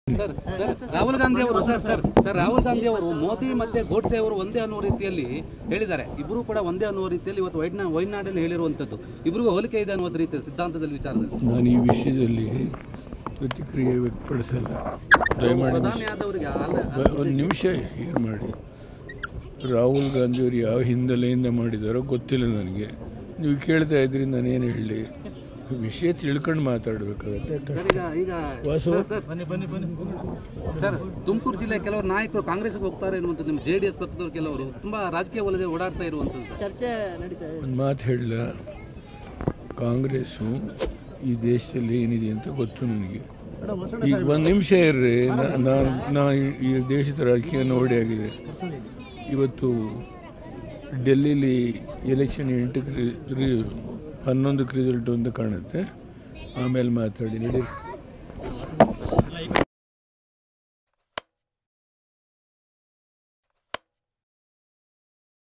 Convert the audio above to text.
Sir sir Rahul Gandhi ಅವರು sir sir sir Rahul Gandhi ಅವರು ಮೋದಿ ಮತ್ತೆ ಗೋಡ್ಸೆ ಅವರು ಒಂದೇ ಅನ್ನುವ ರೀತಿಯಲ್ಲಿ ಹೇಳಿದ್ದಾರೆ ಇಬ್ಬರು ಕೂಡ ಒಂದೇ ಅನ್ನುವ ರೀತಿಯಲ್ಲಿ ಇವತ್ತು ವೈಡ್ನಾ ವೈನಾಡಲ್ಲಿ ಹೇಳಿರುವಂಥದ್ದು ಇಬ್ಬರಿಗೂ ಹೋಲಿಕೆ ಇದೆ ಅನ್ನುವ ರೀತಿ ಸಿದ್ಧಾಂತದಲ್ಲಿ ವಿಚಾರದಲ್ಲಿ ನಾನು ಈ ವಿಷಯದಲ್ಲಿ ಪ್ರತಿಕ್ರಿಯೆ ವ್ಯಕ್ತಪಡಿಸಲ್ಲ ದಯಮಾಡಿ ಪ್ರಧಾನಿ ಆದವರಿಗೆ ಬ- ಒಂದು ನಿಮಿಷ ಏನು ಮಾಡಿ ರಾಹುಲ್ ಗಾಂಧಿಯವರು ಯಾವ ಹಿನ್ನೆಲೆಯಿಂದ ಮಾಡಿದಾರೋ ಗೊತ್ತಿಲ್ಲ ನನಗೆ ನೀವು ಕೇಳ್ತಾ ಇದ್ರಿ ನಾನೇನು ಹೇಳಲಿ ವಿಷಯ ತಿಳ್ಕೊಂಡು ಮಾತಾಡಬೇಕಾಗತ್ತೆ ಸರ್ ಈಗ ಈಗ Vasu. Sir, sir sir Tumakuru ಜಿಲ್ಲೆ ಕೆಲವರು ನಾಯಕರು ಕಾಂಗ್ರೆಸ್ಗೆ ಹೋಗ್ತಾರೆ ಎನ್ನುವಂಥದ್ದು ನಿಮ್ಮ ಜೆ ಡಿ ಎಸ್ ಪಕ್ಷದವರು ಕೆಲವರು ತುಂಬಾ ರಾಜಕೀಯ ಒಲದೆ ಓಡಾಡ್ತಾ ಇರುವಂಥದ್ದು ಸರ್. ಚರ್ಚೆ ನಡೀತಾ ಇದೆ ಒಂದು ಮಾತು ಹೇಳಲ್ಲ ಕಾಂಗ್ರೆಸ್ಸು ಈ ದೇಶದಲ್ಲಿ ಏನಿದೆ ಅಂತ ಗೊತ್ತು ನನಗೆ ಈಗ ಒಂದು ನಿಮಿಷ ಇರ್ರಿ ನಾನು ನಾನು ಈ ದೇಶದ ರಾಜಕೀಯ ನೋಡಿ ಆಗಿದೆ ಇವತ್ತು ಡೆಲ್ಲಿಲಿ ಎಲೆಕ್ಷನ್ ಎಂಟಕ್ಕೆ ರಿ- ರಿ- ಹನ್ನೊಂದಕ್ಕೆ ರಿಸಲ್ಟು ಅಂತ ಕಾಣುತ್ತೆ ಆಮೇಲೆ ಮಾತಾಡಿ ನಡೀರಿ